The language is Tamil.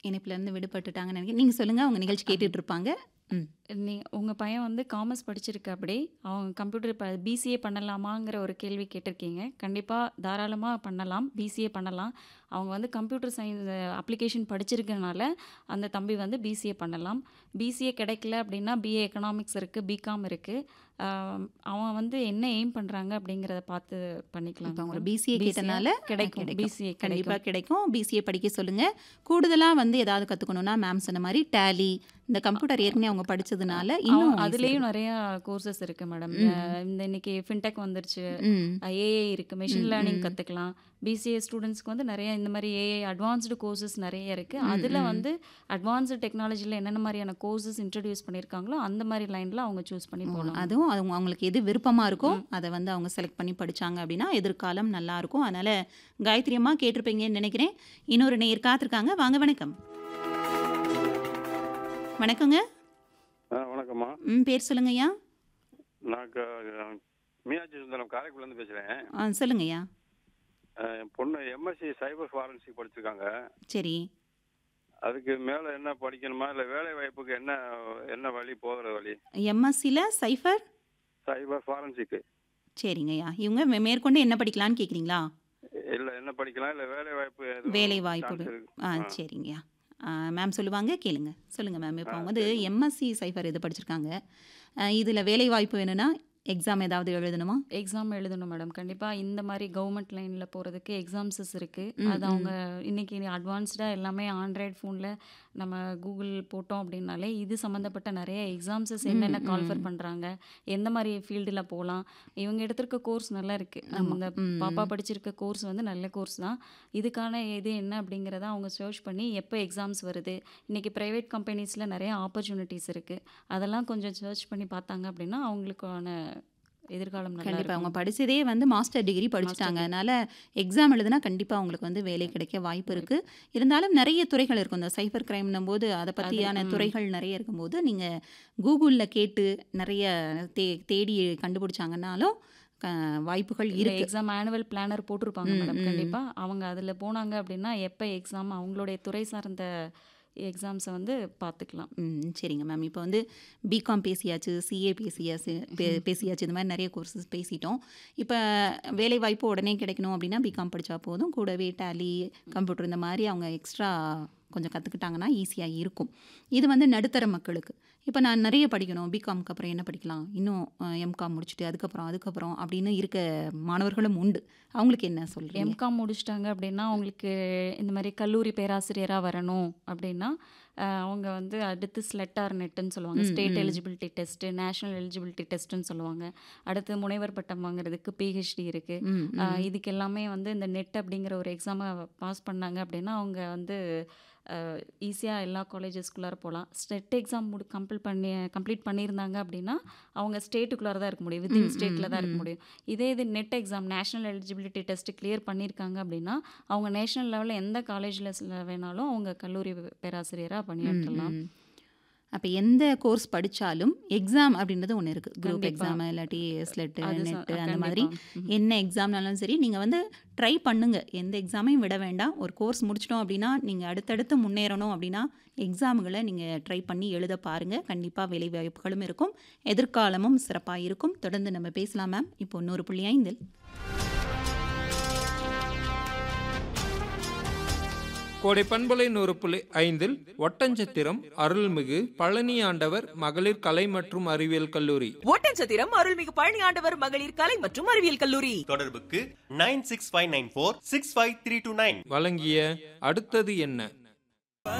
இணைப்புலேருந்து விடுபட்டுட்டாங்கன்னு நினைக்கிறேன் நீங்கள் சொல்லுங்கள் அவங்க நிகழ்ச்சி கேட்டுட்டு இருப்பாங்க ம் நீ உங்கள் பையன் வந்து காமர்ஸ் படிச்சிருக்க அப்படி அவங்க கம்ப்யூட்டர் இப்போ பிசிஏ பண்ணலாமாங்கிற ஒரு கேள்வி கேட்டிருக்கீங்க கண்டிப்பாக தாராளமாக பண்ணலாம் பிசிஏ பண்ணலாம் அவங்க வந்து கம்ப்யூட்டர் சயின்ஸ் அப்ளிகேஷன் படிச்சிருக்கனால அந்த தம்பி வந்து பிசிஏ பண்ணலாம் பிசிஏ கிடைக்கல அப்படின்னா பிஏ எக்கனாமிக்ஸ் இருக்குது பிகாம் இருக்குது அவன் வந்து என்ன எய்ம் பண்ணுறாங்க அப்படிங்கிறத பார்த்து பண்ணிக்கலாம் இப்போ அவங்க madam. பிசிஏ BCA கேட்டனால கிடைக்கும் பிசிஏ கண்டிப்பாக கிடைக்கும் கிடைக்கும் பிசிஏ படிக்க சொல்லுங்கள் கூடுதலாக வந்து ஏதாவது கற்றுக்கணுன்னா மேம் சொன்ன மாதிரி டேலி இந்த கம்ப்யூட்டர் ஏற்கனவே அவங்க படிச்சதுனால இன்னும் அவன் easy அதுலேயும் நிறைய கோர்சஸ் இருக்குது மேடம் இந்த இன்னைக்கு ஃபின்டெக் வந்துருச்சு ம் ஏஐ இருக்குது மெஷின் லேர்னிங் கற்றுக்கலாம் பிசிஏ ஸ்டூடெண்ட்ஸ்க்கு வந்து நிறைய இந்த மாதிரி ஏஐ அட்வான்ஸ்டு கோர்சஸ் நிறைய இருக்குது அதில் வந்து அட்வான்ஸ்டு டெக்னாலஜியில் என்னென்ன மாதிரியான கோர்சஸ் இன்ட்ரடியூஸ் பண்ணியிருக்காங்களோ அந்த மாதிரி லைனில் அவங்க சூஸ் பண்ணி போகலாம் அதுவும் அவங்க அவங்களுக்கு எது விருப்பமாக இருக்கோ அதை வந்து அவங்க செலக்ட் பண்ணி படிச்சாங்க அப்படின்னா எதிர்காலம் நல்லா இருக்கும் அதனால காயத்ரி அம்மா கேட்டிருப்பீங்கன்னு நினைக்கிறேன் இன்னொரு நேயர் காத்திருக்காங்க வாங்க வணக்கம் வணக்கங்க ஆ வணக்கம்மா ம் பேர் சொல்லுங்கய்யா நான் க- மீனாட்சி சுந்தரம் காரைக்குடிலேருந்து பேசுகிறேன் ஆ சொல்லுங்கய்யா என் பொண்ணு எம்எஸ்சி சைபர் ஃபாரன்சிக் படிச்சிருக்காங்க சரி அதுக்கு மேலே என்ன படிக்கணுமா இல்லை வேலை வாய்ப்புக்கு என்ன என்ன வழி போகிற வழி எம்எஸ்சியில் சைஃபர் சைபர் ஃபாரன்சிக்கு சரிங்கய்யா இவங்க மே- மேற்கொண்டு என்ன படிக்கலான்னு கேட்குறீங்களா இல்லை என்ன படிக்கலாம் இல்லை வேலை வாய்ப்பு எதுவும் வேலை வாய்ப்பு chance இருக்கு? ஆ சரிங்கய்யா மேம் சொல்லுவாங்க கேளுங்க சொல்லுங்கள் மேம் இப்போ அவங்க வந்து எம்எஸ்சி சைஃபர் இது படிச்சிருக்காங்க இதில் வேலை வாய்ப்பு வேணும்னா எக்ஸாம் ஏதாவது எழுதணுமா எக்ஸாம் எழுதணும் மேடம் கண்டிப்பாக இந்த மாதிரி கவர்மெண்ட் லைனில் போகிறதுக்கு எக்ஸாம்ஸஸ் இருக்குது ம், அது அவங்க இன்னைக்கு அட்வான்ஸ்டாக எல்லாமே ஆண்ட்ராய்ட் ஃபோனில் நம்ம கூகுள் போட்டோம் அப்படின்னாலே இது சம்மந்தப்பட்ட நிறைய எக்ஸாம்ஸஸ் என்னென்ன கால்ஃபர் பண்ணுறாங்க எந்த மாதிரி ஃபீல்டில் போகலாம் இவங்க எடுத்திருக்க கோர்ஸ் நல்லா இருக்குது அந்த ம். பாப்பா படிச்சிருக்க கோர்ஸ் வந்து நல்ல கோர்ஸ் தான் இதுக்கான இது என்ன அப்படிங்கிறத அவங்க சர்ச் பண்ணி எப்போ எக்ஸாம்ஸ் வருது இன்றைக்கி ப்ரைவேட் கம்பெனிஸில் நிறைய ஆப்பர்ச்சுனிட்டிஸ் இருக்குது அதெல்லாம் கொஞ்சம் சர்ச் பண்ணி பார்த்தாங்க அப்படின்னா அவங்களுக்கான எதிர்காலம் நல்லா கண்டிப்பாக அவங்க இருக்கும் படிச்சதே வந்து மாஸ்டர் டிகிரி படிச்சுட்டாங்க அதனால எக்ஸாம் எழுதுனா கண்டிப்பாக அவங்களுக்கு வந்து வேலை கிடைக்க வாய்ப்பு இருக்குது இருந்தாலும் நிறைய துறைகள் இருக்கும் இந்த சைபர் கிரைம்னும் போது அதை பற்றியான ம். துறைகள் நிறைய இருக்கும்போது நீங்கள் கூகுளில் கேட்டு நிறைய தே தேடி கண்டுபிடிச்சாங்கன்னாலும் க- வாய்ப்புகள் இருக்கு எக்ஸாம் ஆனுவல் பிளானர் போட்டிருப்பாங்க ம், மேடம் ம். கண்டிப்பாக அவங்க அதில் போனாங்க அப்படின்னா எப்போ எக்ஸாம் அவங்களுடைய துறை சார்ந்த எக்ஸாம்ஸை வந்து பார்த்துக்கலாம் ம் சரிங்க மேம் இப்போ வந்து பிகாம் பேசியாச்சு சிஏ பேசியாச்சு பே- பேசியாச்சு இந்த மாதிரி நிறைய கோர்சஸ் பேசிட்டோம் இப்போ வேலை வாய்ப்பு உடனே கிடைக்கணும் அப்படின்னா பிகாம் படித்தா போதும் கூடவே டேலி கம்ப்யூட்டர் இந்த மாதிரி அவங்க எக்ஸ்ட்ரா கொஞ்சம் கற்றுக்கிட்டாங்கன்னா ஈஸியாக இருக்கும் இது வந்து நடுத்தர மக்களுக்கு இப்போ நான் நிறைய படிக்கணும் பிகாம்க்கு அப்புறம் என்ன படிக்கலாம் இன்னும் எம்காம் முடிச்சுட்டு அதுக்கப்புறம் அதுக்கப்புறம் அப்படின்னு இருக்க மாணவர்களும் உண்டு அவங்களுக்கு என்ன சொல்கிறீங்க எம்காம் முடிச்சிட்டாங்க அப்படின்னா அவங்களுக்கு இந்த மாதிரி கல்லூரி பேராசிரியராக வரணும் அப்படின்னா அஹ், அவங்க வந்து அடுத்து ஸ்லெட்டார் நெட்டுன்னு சொல்லுவாங்க ம், ஸ்டேட் ம். எலிஜிபிலிட்டி டெஸ்ட்டு நேஷனல் எலிஜிபிலிட்டி டெஸ்ட்டுன்னு சொல்லுவாங்க அடுத்து முனைவர் பட்டம் வாங்குறதுக்கு பிஹெச்டி இருக்குது ம் ம். ஆஹ் இதுக்கு எல்லாமே வந்து இந்த நெட் அப்படிங்கிற ஒரு எக்ஸாமை பாஸ் பண்ணாங்க அப்படின்னா அவங்க வந்து ஈஸியாக எல்லா காலேஜஸ்குள்ளார போகலாம் ஸ்டெட் எக்ஸாம் முடி கம்ப்ளீட் பண்ணி கம்ப்ளீட் பண்ணியிருந்தாங்க அப்படின்னா அவங்க ஸ்டேட்டுக்குள்ளார தான் இருக்க முடியும் ம், வித்தின் ம், ஸ்டேட்டில் தான் இருக்க ம். முடியும் இதே இது NET exam national eligibility test clear பண்ணியிருக்காங்க அப்படின்னா அவங்க நேஷனல் லெவலில் எந்த காலேஜில் வேணாலும் அவங்க கல்லூரி பேராசிரியராக பணியாற்றலாம் அப்போ எந்த கோர்ஸ் படித்தாலும் எக்ஸாம் அப்படின்றது ஒன்று இருக்குது குரூப் கண்டிப்பா. எக்ஸாம் இல்லாட்டி ஸ்லெட்டு அது ச- நெட்டு அந்த கண்டிப்பா. மாதிரி ம். என்ன எக்ஸாம்னாலும் சரி நீங்கள் வந்து ட்ரை பண்ணுங்க எந்த எக்ஸாமையும் விட வேண்டாம் ஒரு கோர்ஸ் முடிச்சிட்டோம் அப்படின்னா நீங்கள் அடுத்தடுத்து முன்னேறணும் அப்படின்னா எக்ஸாம்களை நீங்கள் ட்ரை பண்ணி எழுத பாருங்கள் கண்டிப்பாக வேலை வாய்ப்புகளும் இருக்கும் எதிர்காலமும் சிறப்பாக இருக்கும் தொடர்ந்து நம்ம பேசலாம் மேம் இப்போ நூறு புள்ளி ஐந்தில் கோடை பண்பலை நூறு புள்ளி ஐந்தில் ஒட்டஞ்சத்திரம் அருள்மிகு பழனி ஆண்டவர் மகளிர் கலை மற்றும் அறிவியல் கல்லூரி ஒட்டன்சத்திரம் அருள்மிகு பழனி ஆண்டவர் மகளிர் கலை மற்றும் அறிவியல் கல்லூரி தொடர்புக்கு nine six five nine four six five three two nine வழங்கிய அடுத்தது என்ன